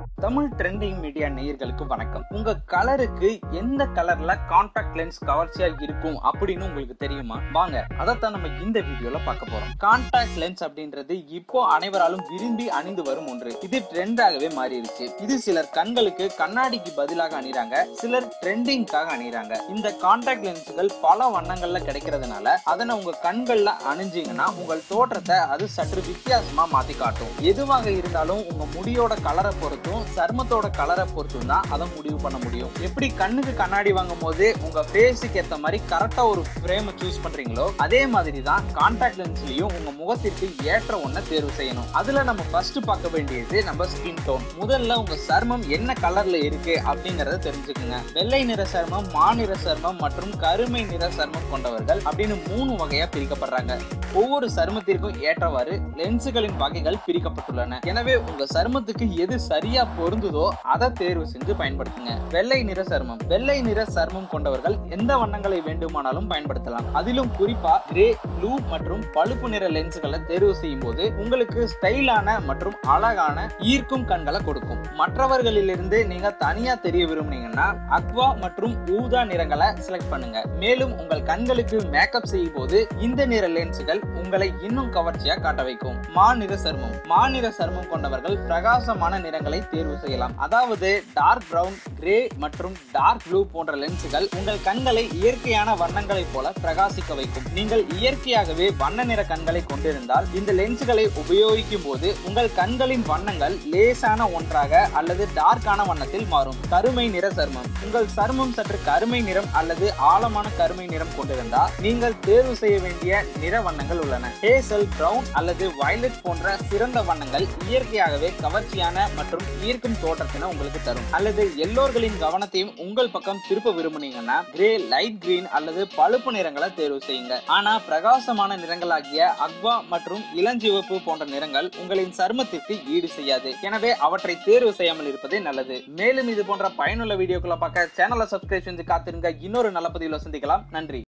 Tamil trending media நேயர்களுக்கு வணக்கம் உங்க கலருக்கு எந்த கலர்ல கான்டாக்ட் லென்ஸ் கவர்ச்சியா இருக்கும் அப்படின்னு உங்களுக்கு தெரியுமா வாங்க அதைத்தான் நம்ம இந்த வீடியோல பார்க்க போறோம் கான்டாக்ட் லென்ஸ் அப்படின்றது இப்போ அனைவராலும் விரும்பி அணிந்து வரும் ஒன்று இது ட்ரெண்டாகவே மாறிடுச்சு இது சிலர் கண்களுக்கு கண்ணாடிக்கு பதிலாக அணிறாங்க சிலர் ட்ரெண்டிங்காக அணிறாங்க இந்த கான்டாக்ட் லென்ஸ்கள் பல வண்ணங்கள்ல கிடைக்கிறதுனால அதனை உங்க கண்கள்ல அணிஞ்சீங்கன்னா உங்கள் தோற்றத்தை அது சற்று வித்தியாசமா மாத்தி காட்டும் எதுவாக இருந்தாலும் உங்க முடியோட கலரை பொறுத்தும் சர்மத்தோட கலரை பொறுத்தும் தான் அதை முடிவு பண்ண முடியும் எப்படி கண்ணுக்கு கண்ணாடி வாங்கும் போது உங்க ஃபேஸுக்கு ஏத்த மாதிரி கரெக்டா ஒரு ஃப்ரேம் சூஸ் பண்றீங்களோ அதே மாதிரி தான் கான்டாக்ட் லென்ஸ்லயும் உங்க முகத்திற்கு ஏற்ற ஒன்றை தேர்வு செய்யணும் அதுல நம்ம ஃபர்ஸ்ட் பார்க்க வேண்டியது நம்ம ஸ்கின் டோன் முதல்ல உங்க சர்மம் என்ன கலர்ல இருக்கு அப்படிங்கறத தெரிஞ்சுக்குங்க வெள்ளை நிற சர்மம் மாநிற சர்மம் மற்றும் கருமை நிற சர்மம் கொண்டவர்கள் அப்படின்னு மூணு வகையா பிரிக்கப்படுறாங்க ஒவ்வொரு சருமத்திற்கும் ஏற்றவாறு லென்ஸுகளின் வகைகள் பிரிக்கப்பட்டுள்ளன எனவே உங்க சருமத்துக்கு எது சரியா பொருந்துதோ அதை தேர்வு செஞ்சு பயன்படுத்துங்க வெள்ளை நிற சருமம் வெள்ளை நிற சருமம் கொண்டவர்கள் எந்த வண்ணங்களை வேண்டுமானாலும் பயன்படுத்தலாம் அதிலும் குறிப்பா கிரே ப்ளூ மற்றும் பழுப்பு நிற லென்ஸுகளை தேர்வு செய்யும் போது உங்களுக்கு ஸ்டைலான மற்றும் அழகான ஈர்க்கும் கண்களை கொடுக்கும் மற்றவர்களிலிருந்து நீங்க தனியா தெரிய விரும்புனீங்கன்னா அக்வா மற்றும் ஊதா நிறங்களை செலக்ட் பண்ணுங்க மேலும் உங்கள் கண்களுக்கு மேக்கப் செய்யும் போது இந்த நிற லென்ஸுகள் உங்களை இன்னும் கவர்ச்சியா காட்ட வைக்கும் மாநிற சருமம் மாநிற சருமம் கொண்டவர்கள் பிரகாசமான நிறங்களை தேர்வு செய்யலாம் அதாவது டார்க் பிரவுன் கிரே மற்றும் டார்க் ப்ளூ போன்ற லென்ஸுகள் உங்கள் கண்களை இயற்கையான வண்ணங்களைப் போல பிரகாசிக்க வைக்கும் நீங்கள் இயற்கையாகவே வண்ண நிற கண்களை கொண்டிருந்தால் இந்த லென்ஸுகளை உபயோகிக்கும் போது உங்கள் கண்களின் வண்ணங்கள் லேசான ஒன்றாக அல்லது டார்க்கான வண்ணத்தில் மாறும் கருமை நிற சருமம் உங்கள் சருமம் சற்று கருமை நிறம் அல்லது ஆழமான கருமை நிறம் கொண்டிருந்தால் நீங்கள் தேர்வு செய்ய வேண்டிய நிற வண்ணங்கள் உள்ளன ஹேசல் பிரவுன் அல்லது வயலட் போன்ற சிறந்த வண்ணங்கள் இயற்கையாகவே கவர்ச்சியான மற்றும் ஈர்க்கும் தோற்றத்தினை உங்களுக்கு தரும் அல்லது எல்லோர்களின் கவனத்தையும் உங்கள் பக்கம் திருப்ப விரும்புனீங்கன்னா கிரே லைட் கிரீன் அல்லது பழுப்பு நிறங்களை தேர்வு செய்யுங்க ஆனா பிரகாசமான நிறங்களாகிய அக்வா மற்றும் இளஞ்சிவப்பு போன்ற நிறங்கள் உங்களின் சருமத்திற்கு ஈடு செய்யாது எனவே அவற்றை தேர்வு செய்யாமல் இருப்பதே நல்லது மேலும் இது போன்ற பயனுள்ள வீடியோக்களை பார்க்க சேனலை சப்ஸ்கிரைப் செஞ்சு காத்திருங்க இன்னொரு நல்ல பதிவில் சந்திக்கலாம் நன்றி